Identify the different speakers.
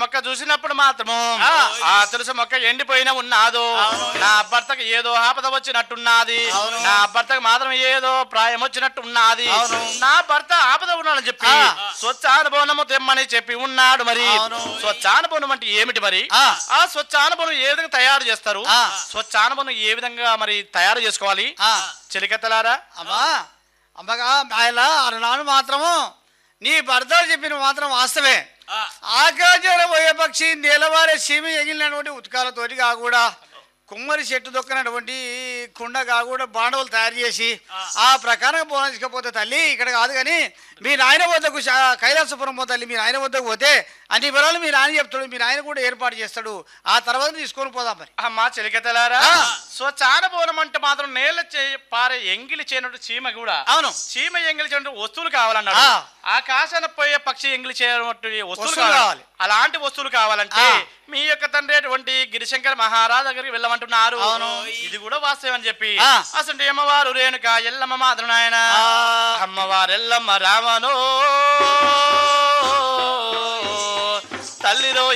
Speaker 1: మొక్క చూసినప్పుడు మాత్రము
Speaker 2: ఆ.
Speaker 1: ఆ తులసి మొక్క ఎండిపోయిన ఉన్నాదు నా భర్తకు ఏదో ఆపద వచ్చినట్టున్నది
Speaker 2: అవును.
Speaker 1: నా భర్తకు మాత్రం ఏదో ప్రాయం వచ్చినట్టు ఉన్నది
Speaker 2: అవును.
Speaker 1: నా భర్త ఆపద ఉన్నాడని చెప్పి
Speaker 2: ఆ.
Speaker 1: స్వచ్ఛానుభవనము తెమ్మని చెప్పి ఉన్నాడు మరి
Speaker 2: అవును.
Speaker 1: స్వచ్ఛానుభవనం అంటే ఏమిటి మరి
Speaker 2: ఆ.
Speaker 1: ఆ స్వచ్ఛానుభవనం ఏ విధంగా తయారు చేస్తారు
Speaker 2: ఆ.
Speaker 1: స్వచ్ఛానుభవనం ఏ విధంగా మరి తయారు చేసుకోవాలి
Speaker 2: ఆ,
Speaker 1: చెలికత్తలారా
Speaker 2: అమ్మా అమ్మగా ఆయన అన్నాడు మాత్రము నీ భర్త చెప్పిన మాత్రం వాస్తవే
Speaker 3: ఆ,
Speaker 2: ఆకాశంలో పోయే పక్షి నీలవారే సీమ ఎగిలినటువంటి ఉత్కాలతోటి కాకుండా కుమ్మరి చెట్టు దొక్కనటువంటి కుండ కాకుండా బాండవులు తయారు చేసి ఆ ప్రకారం పోనించకపోతే తల్లి ఇక్కడ కాదు కానీ మీ నాయన వద్దకు శా- కైలాసపురం పో తల్లి మీ నాయన వద్దకు పోతే అన్ని వివరాలు మీ నాయన చెప్తాడు మీ నాయన కూడా ఏర్పాటు చేస్తాడు ఆ తర్వాత తీసుకొని పోదాం మరి
Speaker 1: అమ్మా చెలికత్తలారా
Speaker 2: ఆ.
Speaker 1: స్వచ్ఛానుభవనం అంటే మాత్రం నేల చే పారే ఎంగిలి చేయనట్టు చీమ కూడా
Speaker 2: అవును
Speaker 1: చీమ ఎంగిలి చేయనట్టు వస్తువులు కావాలన్నాడు
Speaker 2: ఆ.
Speaker 1: ఆకాశాన పోయే పక్షి ఎంగిలి చేయనట్టు వస్తువులు
Speaker 2: వస్తువులు
Speaker 1: కావాలి
Speaker 2: కావాలి.
Speaker 1: అలాంటి వస్తువులు కావాలంటే
Speaker 2: ఆ.
Speaker 1: మీ యొక్క తండ్రి అటువంటి గిరిశంకర్ మహారాజు దగ్గరికి వెళ్ళమంటున్నారు
Speaker 2: అవును.
Speaker 1: ఇది కూడా వాస్తవం అని చెప్పి
Speaker 2: ఆ.
Speaker 1: అసలు అమ్మవారు రేణుక ఎల్లమ్మ మాత్రం నాయన
Speaker 2: ఆ.
Speaker 1: అమ్మవారు ఎల్లమ్మ రామనో